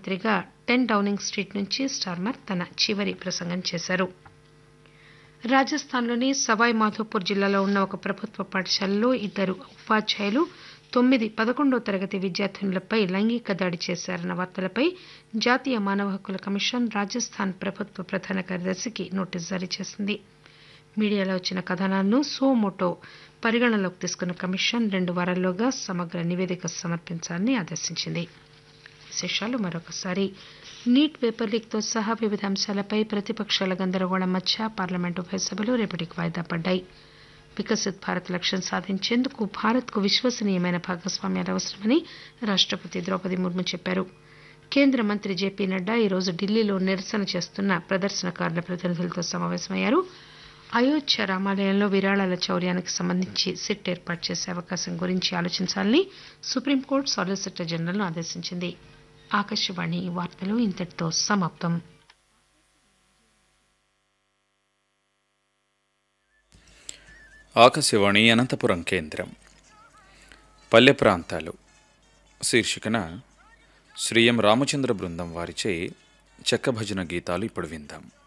ముఖ్యమంత్రిగా ten Downing Street నుంచి Starmer తన చివరి ప్రసంగం చేశారు రాజస్థాన్లోని సవాయ్ మాధోపూర్ జిల్లాలో ఉన్న ఒక ప్రభుత్వ పాఠశాలలో ఇద్దరు ఉపాధ్యాయులు తొమ్మిది పదకొండో తరగతి విద్యార్థినులపై లైంగిక దాడి చేశారన్న వార్తలపై జాతీయ మానవ హక్కుల కమిషన్ రాజస్థాన్ ప్రభుత్వ ప్రధాన కార్యదర్శికి నోటీసు జారీ చేసింది మీడియాలో వచ్చిన కథనాలను సోమోటో పరిగణనలోకి తీసుకున్న కమిషన్ రెండు వారాల్లోగా సమగ్ర నివేదిక సమర్పించాలని ఆదేశించింది విశేషాలు మరొకసారి నీట్ పేపర్ లీక్తో సహా వివిధ అంశాలపై ప్రతిపక్షాల గందరగోళం మధ్య పార్లమెంటు ఉభయ సభలు రేపటికి వాయిదా పడ్డాయి వికసిత్ భారత్ లక్ష్యం సాధించేందుకు భారత్కు విశ్వసనీయమైన భాగస్వామ్యాలు అవసరమని రాష్టపతి ద్రౌపది ముర్ము చెప్పారు కేంద్ర మంత్రి జేపీ నడ్డా ఈరోజు ఢిల్లీలో నిరసన చేస్తున్న ప్రదర్శనకారుల ప్రతినిధులతో సమావేశమయ్యారు అయోధ్య రామాలయంలో విరాళాల చౌర్యానికి సంబంధించి సిట్ ఏర్పాటు చేసే అవకాశం గురించి ఆలోచించాలని సుప్రీంకోర్టు సాలిసిటర్ జనరల్ను ఆదేశించింది ఆకాశవాణి వార్తలు ఇంతటితో సమాప్తం ఆకాశవాణి అనంతపురం కేంద్రం పల్లె ప్రాంతాలు శీర్షికన శ్రీ ఎం రామచంద్ర బృందం వారిచే చెక్క భజన గీతాలు ఇప్పుడు విందాం